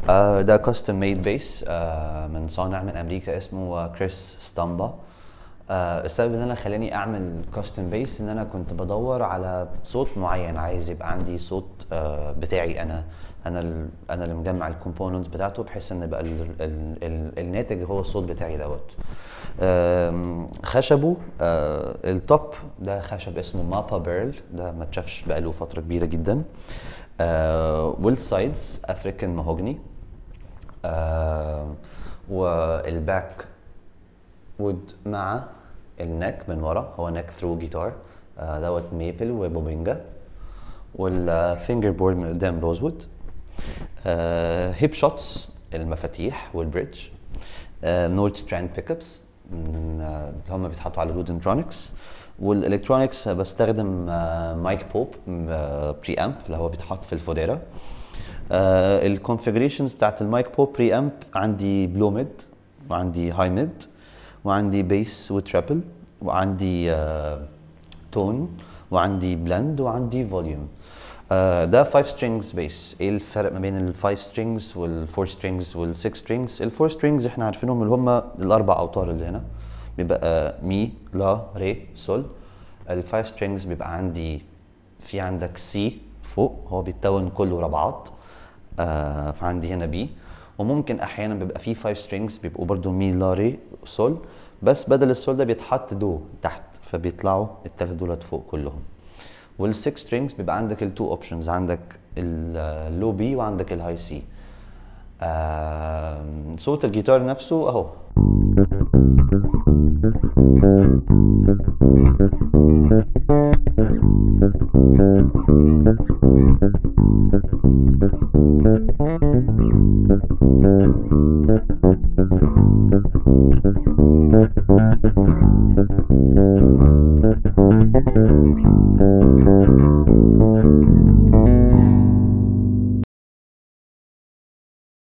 آه، ده كاستم ميد بيس من صانع من امريكا اسمه آه، كريس ستامبا آه، السبب ان انا خلاني اعمل كاستم بيس ان انا كنت بدور على صوت معين عايز يبقى عندي صوت آه، بتاعي انا انا ال- انا اللي مجمع الكومبوننت بتاعته بحيث ان يبقى ال ال ال الناتج هو الصوت بتاعي دوت آم، خشبه آه، التوب ده خشب اسمه مابا بيرل ده ما اتشافش بقاله فتره كبيره جدا والسايدز افريكان ماهوجني والباك وود مع النك من ورا هو نك ثرو جيتار آه، دوت ميبل وبوبينجا والفينجر بورد من قدام روزوود هيب شوتس المفاتيح والبريدج نورد ستراند بيك ابس من آه، اللي هم بيتحطوا على الودنترونكس والالكترونكس بستخدم مايك بوب بري امب اللي هو بيتحط في الفوديرا الكونفجريشنز بتاعت المايك بوب بري امب عندي بلو ميد وعندي هاي ميد وعندي بيس وترابل وعندي تون وعندي بلند وعندي فوليوم ده 5 سترينجز بيس ايه الفرق ما بين ال 5 سترينجز وال 4 سترينجز وال 6 سترينجز ال 4 سترينجز احنا عارفينهم اللي هم الاربع اوتار اللي هنا بيبقى مي لا ري سول ال 5 سترينجز بيبقى عندي في عندك سي فوق هو بيتكون كله ربعات آه فعندي هنا بي وممكن احيانا بيبقى فيه 5 سترينجز بيبقوا برضو مي لا ري سول بس بدل السول ده بيتحط دو تحت فبيطلعوا التلات دولت فوق كلهم وال6 سترينجز بيبقى عندك التو اوبشنز عندك اللو بي وعندك الهاي سي صوت الجيتار نفسه اهو